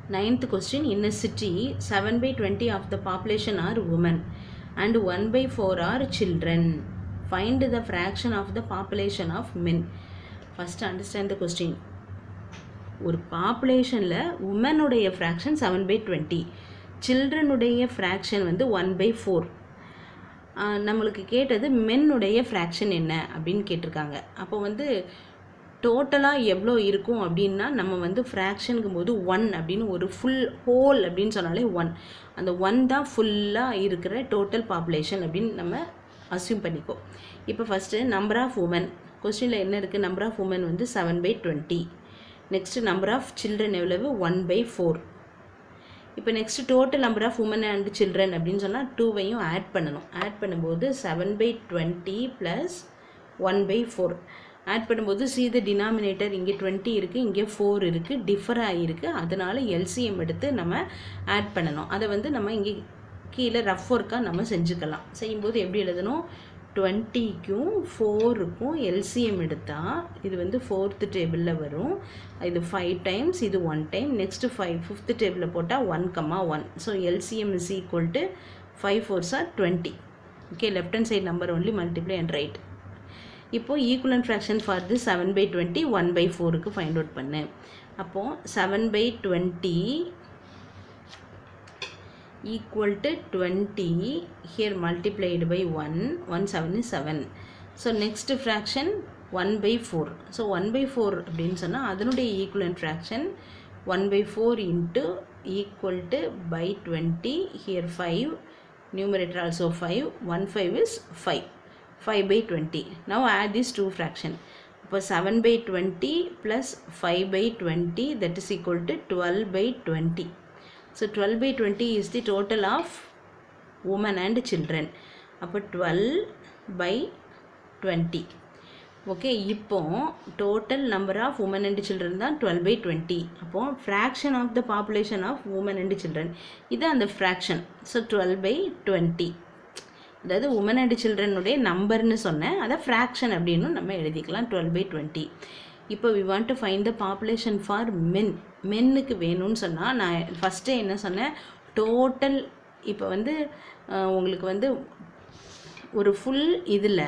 Ninth question In a city, 7 by 20 of the population are women and 1 by 4 are children. Find the fraction of the population of men. First, understand the question. ஒரு பாப்புலேஷனில் உமனுடைய fraction seven by twenty சில்ட்ரனுடைய fraction வந்து one by four நம்மளுக்கு கேட்டது மென்னுடைய fraction என்ன அப்படின்னு கேட்டிருக்காங்க அப்போ வந்து டோட்டலாக எவ்வளோ இருக்கும் அப்படின்னா நம்ம வந்து ஃப்ராக்ஷனுக்கும் போது ஒன் அப்படின்னு ஒரு ஃபுல் ஹோல் அப்படின்னு சொன்னாலே ஒன் அந்த ஒன் தான் ஃபுல்லாக இருக்கிற டோட்டல் பாப்புலேஷன் அப்படின்னு நம்ம அசியூம் பண்ணிக்கோ இப்போ ஃபஸ்ட்டு நம்பர் ஆஃப் உமன் கொஸ்டினில் என்ன இருக்குது நம்பர் ஆஃப் உமன் வந்து seven by twenty next number of children எவ்வளவு ஒன் பை ஃபோர் இப்போ next total number of women and children அப்படின்னு சொன்னால் டூவையும் ஆட் பண்ணணும் ஆட் பண்ணும்போது seven by twenty plus one by four add பண்ணும்போது சி த டினாமினேட்டர் இங்கே டுவெண்ட்டி இருக்குது இங்கே ஃபோர் இருக்குது டிஃபர் ஆகிருக்கு அதனால் எல்சிஎம் எடுத்து நம்ம ஆட் பண்ணணும் அதை வந்து நம்ம இங்கே கீழே ரஃப் ஒர்க்காக நம்ம செஞ்சுக்கலாம் செய்யும்போது எப்படி எழுதணும் டுவெண்ட்டிக்கும் ஃபோருக்கும் எல்சிஎம் எடுத்தால் இது வந்து ஃபோர்த்து டேபிளில் வரும் இது ஃபைவ் டைம்ஸ் இது one time next five fifth டேபிளில் போட்டால் one comma one so LCM is equal to five fours are twenty okay left hand side number only multiply and right இப்போது equivalent fraction for the seven by twenty one by ஃபோருக்கு find out பண்ணு அப்போது seven by twenty equal to 20 here multiplied by 1 1 7 is 7 so next fraction 1 by 4 so 1 by 4 அப்படின்னு சொன்னால் அதனுடைய equivalent fraction 1 by 4 into equal to by 20 here 5 numerator also 5 1 5 is 5 5 by 20 now add these two fraction இப்போ 7 by 20 plus 5 by 20 that is equal to 12 by 20 So 12 by 20 is the total of women and children. அப்போ 12 by 20. Okay இப்போ total number of women and children தான் twelve by twenty அப்போ fraction of the population of women and children இது அந்த fraction so twelve by twenty அதாவது women and சில்ட்ரனுடைய நம்பர்னு சொன்னேன் அதை ஃப்ராக்ஷன் அப்படின்னு நம்ம எழுதிக்கலாம் டுவெல் பை டுவெண்ட்டி இப்போ we want to find the population for men மென்னுக்கு வேணும்னு சொன்னால் நான் ஃபஸ்ட்டே என்ன சொன்னேன் டோட்டல் இப்போ வந்து உங்களுக்கு வந்து ஒரு ஃபுல் இதில்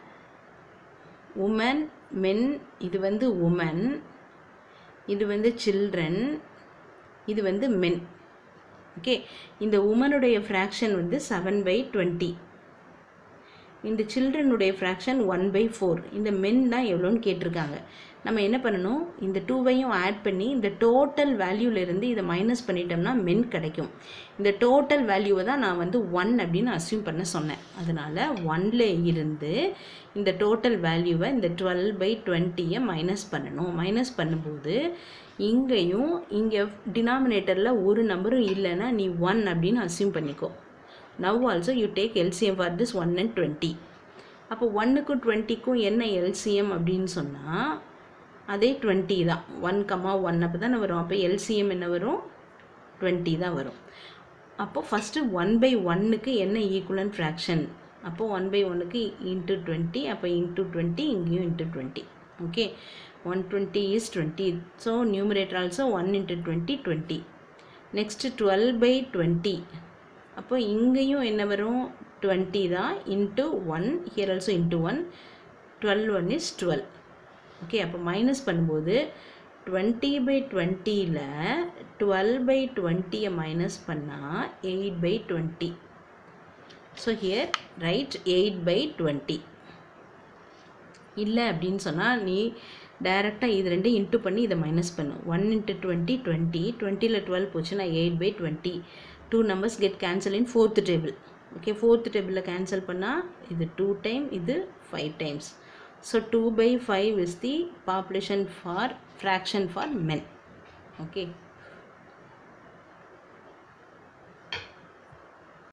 உமன் மென் இது வந்து உமன் இது வந்து சில்ட்ரன் இது வந்து மென் ஓகே இந்த உமனுடைய ஃப்ராக்ஷன் வந்து செவன் பை டுவெண்ட்டி இந்த சில்ட்ரனுடைய ஃப்ராக்ஷன் ஒன் பை ஃபோர் இந்த மென் தான் எவ்வளோன்னு கேட்டிருக்காங்க நம்ம என்ன பண்ணணும் இந்த டூவையும் ஆட் பண்ணி இந்த டோட்டல் வேல்யூலேருந்து இதை மைனஸ் பண்ணிட்டோம்னா மென் கிடைக்கும் இந்த டோட்டல் வேல்யூவை தான் நான் வந்து ஒன் அப்படின்னு அசியூம் பண்ண சொன்னேன் அதனால் ஒன்ல இருந்து இந்த டோட்டல் வேல்யூவை இந்த டுவெல் பை டுவெண்ட்டியை மைனஸ் பண்ணணும் மைனஸ் பண்ணும்போது இங்கேயும் இங்கே டினாமினேட்டரில் ஒரு நம்பரும் இல்லைன்னா நீ ஒன் அப்படின்னு அசியூம் பண்ணிக்கோ now also you take LCM for this one and twenty அப்போ ஒன்னுக்கும் டுவெண்ட்டிக்கும் என்ன எல்சிஎம் அப்படின்னு சொன்னால் அதே டுவெண்ட்டி தான் ஒன் கம்மா ஒன் அப்போ தானே வரும் அப்போ எல்சிஎம் என்ன வரும் டுவெண்ட்டி தான் வரும் அப்போது ஃபஸ்ட்டு ஒன் பை ஒன்னுக்கு என்ன ஈக்குவலன் ஃப்ராக்ஷன் அப்போது ஒன் பை ஒன்னுக்கு இன்ட்டு டுவெண்ட்டி அப்போ இன்ட்டு டுவெண்ட்டி இங்கேயும் into twenty okay one twenty is twenty so numerator also one into twenty twenty next twelve by twenty அப்போ இங்கேயும் என்ன வரும் டுவெண்ட்டி தான் into one here also into one twelve one is twelve okay அப்போ minus பண்ணும்போது twenty by டுவெண்ட்டியில் twelve by டுவெண்ட்டியை minus பண்ணால் eight by twenty so here right eight by twenty இல்லை அப்படின்னு சொன்னால் நீ டைரெக்டாக இது ரெண்டு இன்ட்டு பண்ணி இதை மைனஸ் பண்ணு ஒன் இன்ட்டு டுவெண்ட்டி டுவெண்ட்டி டுவெண்ட்டியில் டுவெல் போச்சுன்னா eight by twenty two numbers get cancel in fourth table okay fourth டேபிளில் கேன்சல் பண்ணால் இது டூ டைம் இது five times so two by five is the population for fraction for men okay